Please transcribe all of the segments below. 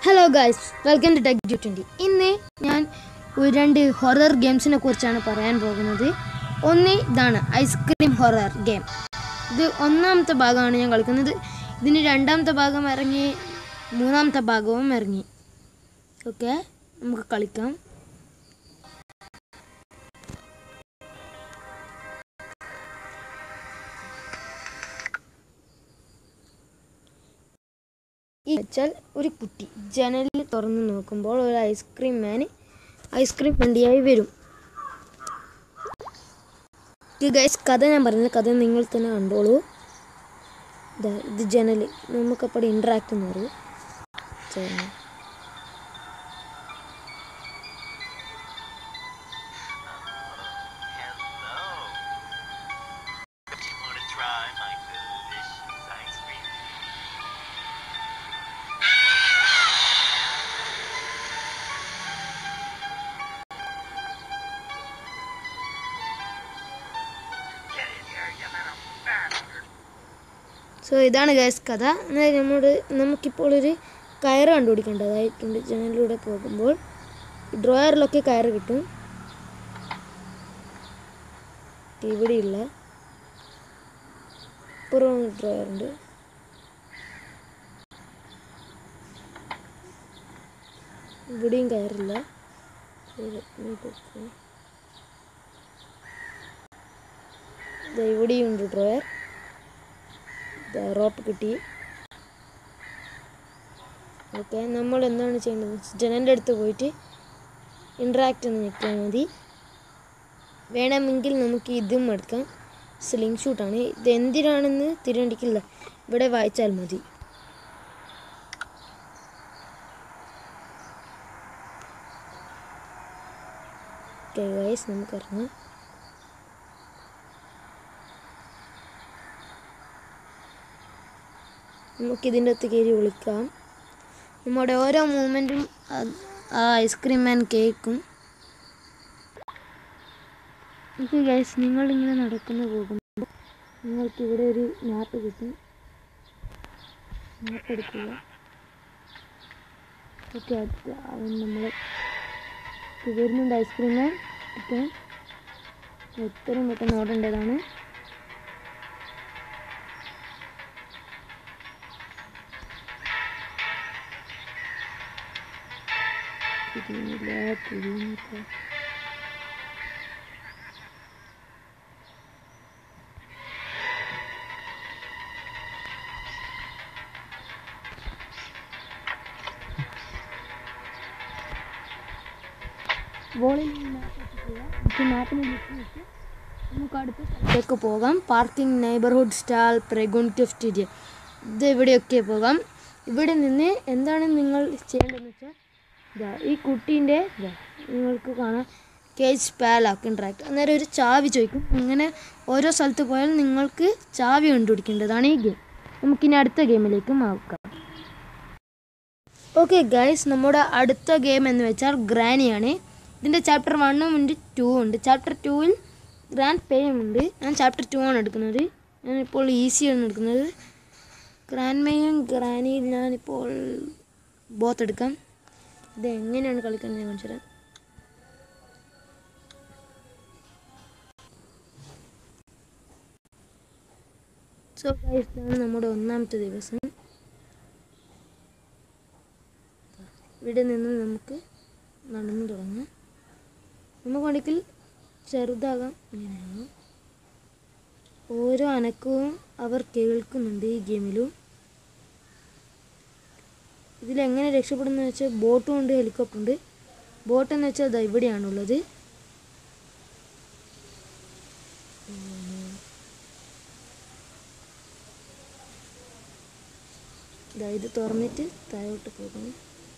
Hello guys welcome to tech ജു twenty ഇന്ന് ഞാൻ ഒരു രണ്ട് ഹൊറർ ഗെയിംസിനെ കുറിച്ചാണ് പറയാൻ പോകുന്നത് ഒന്ന് ഇതാണ് ഐസ്ക്രീം ഹൊറർ ഗെയിം ഇത് ഒന്നാമത്തെ ഭാഗമാണ് ഞാൻ കളിക്കുന്നത് ഇതിന് രണ്ടാമത്തെ ഭാഗം ഇറങ്ങി മൂന്നാമത്തെ ഭാഗവും ഇറങ്ങി ഓക്കെ നമുക്ക് കളിക്കാം ഈ വെച്ചാൽ ഒരു കുട്ടി ജനലിൽ തുറന്ന് നോക്കുമ്പോൾ ഒരു ഐസ്ക്രീം മാന് ഐസ്ക്രീം വണ്ടിയായി വരും ഗൈസ് കഥ ഞാൻ പറയുന്നത് കഥ നിങ്ങൾ തന്നെ കണ്ടോളൂ ദാ ഇത് ജനൽ നമുക്കപ്പോൾ ഇൻട്രാക്ട് എന്ന് പറയും ജനൽ. Hello. Do you want to try my delicious ice cream? Get in here, you little bastard. So ഇതാണ് ഗൈസ് കഥ എന്നാൽ നമ്മോട് നമുക്കിപ്പോൾ ഒരു കയറ് കണ്ടുപിടിക്കേണ്ടതായിട്ടുണ്ട് ജനലിലൂടെ പോകുമ്പോൾ ഡ്രോയറിലൊക്കെ കയറ് കിട്ടും ഇവിടെയില്ല പുറം ഡ്രോയറുണ്ട് ഇവിടെയും കയറില്ല ഇത് ഇങ്ങോട്ട് വെക്കാം. ദേ ഇവിടെയും ഉണ്ട് ഡ്രോയർ റോപ്പ് കിട്ടി ഓക്കെ നമ്മൾ എന്താണ് ചെയ്യേണ്ടത് ജനൻ്റെ അടുത്ത് പോയിട്ട് ഇൻട്രാക്റ്റ് എന്ന് നിൽക്കാൻ മതി വേണമെങ്കിൽ നമുക്ക് ഇതും എടുക്കാം സ്ലിംഗ് ഷൂട്ടാണ് ഇത് എന്തിനാണെന്ന് തിരണ്ടിക്കില്ല ഇവിടെ വായിച്ചാൽ മതി ഓക്കെ ഗൈസ് നമുക്കിറങ്ങാം നമുക്കിതിൻ്റെ അകത്ത് കയറി വിളിക്കാം നമ്മുടെ ഓരോ മൂമെൻറ്റും ആ ഐസ്ക്രീം മാൻ കേൾക്കും ഓക്കെ ഗൈസ് നിങ്ങളിങ്ങനെ നടക്കുന്ന പോകുമ്പോൾ നിങ്ങൾക്ക് ഇവിടെ ഒരു മാപ്പ് കിട്ടും മാപ്പ് എടുക്കുക ഓക്കെ അത് അവൻ നമ്മൾ വരുന്നുണ്ട് ഐസ്ക്രീം മാൻ ഓക്കെ എത്രയും പെട്ടെന്ന് ഓടേണ്ടതാണ് തിരിയുന്നില്ല തിരിയുന്നില്ല ബോളിൽ മാപ്പിന് വെച്ച് നമുക്ക് അടുത്ത സ്ഥലത്തേക്ക് പോകാം പാർക്കിംഗ് നെയ്ബർഹുഡ് സ്റ്റാൾ പ്രഗുൺ ഗിഫ്റ്റ് ഏരിയ ഇത് ഇവിടെയൊക്കെ പോകാം ഇവിടെ നിന്ന് എന്താണ് നിങ്ങൾ ചെയ്യേണ്ടതെന്ന് വെച്ചാൽ ഇതാ ഈ കുട്ടീൻ്റെ ഇതാ നിങ്ങൾക്ക് കാണാം കേജ് പാലാക്ക് ഇൻട്രാക്ട് അന്നേരം ഒരു ചാവി ചോദിക്കും ഇങ്ങനെ ഓരോ സ്ഥലത്ത് പോയാൽ നിങ്ങൾക്ക് ചാവി കണ്ടുപിടിക്കേണ്ടതാണ് ഈ ഗെയിം നമുക്കിനി അടുത്ത ഗെയിമിലേക്ക് മാക്കാം ഓക്കെ ഗൈസ് നമ്മുടെ അടുത്ത ഗെയിം എന്ന് വെച്ചാൽ ഗ്രാനിയാണ് ഇതിൻ്റെ ചാപ്റ്റർ വണ്ണും ഉണ്ട് ടൂ ഉണ്ട് ചാപ്റ്റർ ടൂവിൽ ഗ്രാൻഡ് പേയും ഉണ്ട് ഞാൻ ചാപ്റ്റർ ടു ആണ് എടുക്കുന്നത് ഞാനിപ്പോൾ ഈസിയാണ് എടുക്കുന്നത് ഗ്രാൻഡ് മേയും ഗ്രാനിയിൽ ഞാനിപ്പോൾ ബോത്ത് എടുക്കാം ഇത് എങ്ങനെയാണ് കളിക്കുന്നത് ഞാൻ കാണിച്ചു തരാം സോ ഗൈസ് ഇതാണ് നമ്മുടെ ഒന്നാമത്തെ ദിവസം ഇവിടെ നിന്ന് നമുക്ക് നടന്നു തുടങ്ങാം നമുക്ക് വേണമെങ്കിൽ ചെറുതാകാം ഇങ്ങനെയാണ് ഓരോ അനക്കവും അവർ കേൾക്കുന്നുണ്ട് ഈ ഗെയിമിലും ഇതിലെങ്ങനെ രക്ഷപ്പെടുന്ന വെച്ചാൽ ബോട്ടും ഉണ്ട് ഹെലികോപ്റ്റർ ഉണ്ട് ബോട്ട് എന്ന് വെച്ചാൽ ദാ ഇവിടെയാണുള്ളത് ദാ ഇത് തുറന്നിട്ട് താഴോട്ട് പോകുന്നു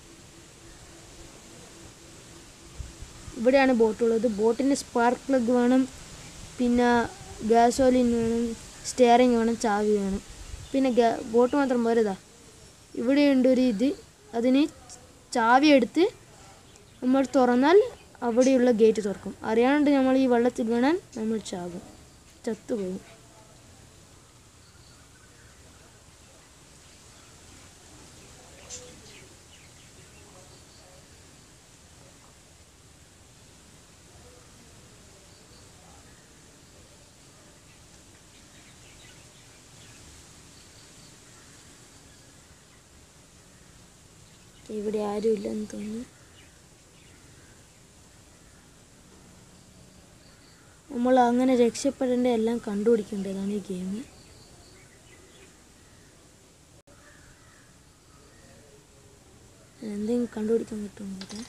ഇവിടെയാണ് ബോട്ടുള്ളത് ബോട്ടിന് സ്പാർക്ക് പ്ലഗ് വേണം പിന്നെ ഗ്യാസോലിൻ വേണം സ്റ്റിയറിംഗ് വേണം ചാവി വേണം പിന്നെ ഗ്യാ ബോട്ട് മാത്രം പോരതാ ഇവിടെയുണ്ട് ഒരു ഇത് അതിന് ചാവി എടുത്ത് നമ്മൾ തുറന്നാൽ അവിടെയുള്ള ഗേറ്റ് തുറക്കും അറിയാണ്ട് നമ്മൾ ഈ വെള്ളത്തിൽ വീണാൽ നമ്മൾ ചാകും ചത്തുപോകും ഇവിടെ ആരും ഇല്ലെന്ന് തോന്നുന്നു നമ്മൾ അങ്ങനെ രക്ഷപ്പെടേണ്ട എല്ലാം കണ്ടുപിടിക്കേണ്ടതാണ് ഈ ഗെയിം എന്തെങ്കിലും കണ്ടുപിടിക്കാൻ പറ്റുമോ ഇവിടെ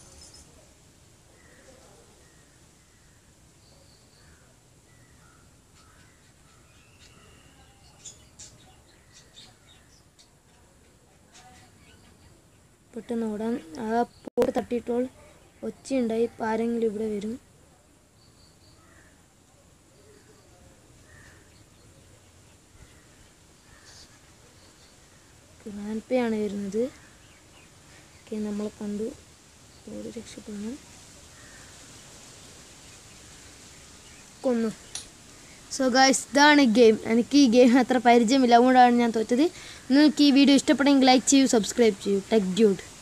പെട്ടെന്ന് ഓടാൻ ആ പോട്ട് തട്ടിയിട്ടോൾ ഒച്ചയുണ്ടായി ഇപ്പം ആരെങ്കിലും ഇവിടെ വരും ഗ്രാൻഡ്പയാണ് വരുന്നത് ഓക്കെ നമ്മൾ കണ്ടു ഓടി രക്ഷപ്പെടണം കൊന്നു സോ ഗായ്സ് ഇതാണ് ഗെയിം എനിക്ക് ഈ ഗെയിം അത്ര പരിചയമില്ല അതുകൊണ്ടാണ് ഞാൻ തോറ്റത് നിങ്ങൾക്ക് ഈ വീഡിയോ ഇഷ്ടപ്പെടുമെങ്കിൽ ലൈക്ക് ചെയ്യൂ സബ്സ്ക്രൈബ് ചെയ്യൂ ടെക് ഡ്യൂഡ്